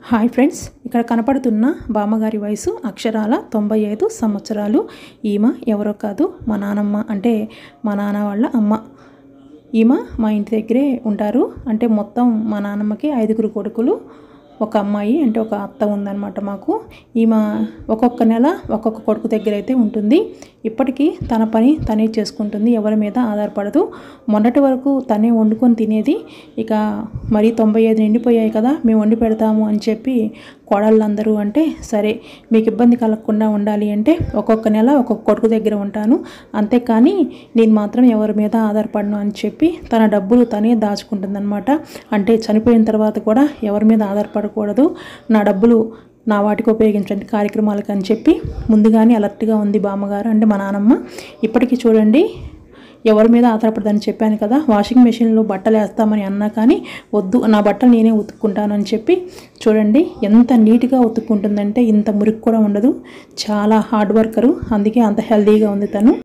hi friends ఇక్కడ కనపడుతున్న బామ్మగారి వయసు అక్షరాల తొంభై ఐదు సంవత్సరాలు ఈమె ఎవరో కాదు మా నానమ్మ అంటే మా నాన్న వాళ్ళ అమ్మ ఈమె మా ఇంటి దగ్గరే ఉంటారు అంటే మొత్తం మా నాన్నమ్మకి ఐదుగురు కొడుకులు ఒక అమ్మాయి అంటే ఒక అత్త ఉందన్నమాట మాకు ఈమె ఒక్కొక్క నెల ఒక్కొక్క కొడుకు దగ్గర అయితే ఉంటుంది ఇప్పటికీ తన పని తనే చేసుకుంటుంది ఎవరి మీద ఆధారపడదు మొన్నటి వరకు తనే వండుకొని తినేది ఇక మరి తొంభై ఐదు నిండిపోయాయి కదా మేము వండి పెడతాము అని చెప్పి కోడళ్ళందరూ అంటే సరే మీకు ఇబ్బంది కలగకుండా ఉండాలి అంటే ఒక్కొక్క నెల ఒక్కొక్క కొడుకు దగ్గర ఉంటాను అంతేకాని నేను మాత్రం ఎవరి మీద ఆధారపడను అని చెప్పి తన డబ్బులు తనే దాచుకుంటుందన్నమాట అంటే చనిపోయిన తర్వాత కూడా ఎవరి మీద ఆధారపడకూడదు నా డబ్బులు నా వాటికి ఉపయోగించండి కార్యక్రమాలకు అని చెప్పి ముందుగానే అలర్ట్గా ఉంది బామ్మగారు అంటే మా నానమ్మ ఇప్పటికీ చూడండి ఎవరి మీద ఆధారపడదని చెప్పాను కదా వాషింగ్ మెషిన్లో బట్టలు వేస్తామని అన్నా కానీ వద్దు నా బట్టలు నేనే ఉతుక్కుంటాను అని చెప్పి చూడండి ఎంత నీట్గా ఉతుక్కుంటుందంటే ఇంత మురికి కూడా ఉండదు చాలా హార్డ్ వర్కరు అందుకే అంత హెల్దీగా ఉంది తను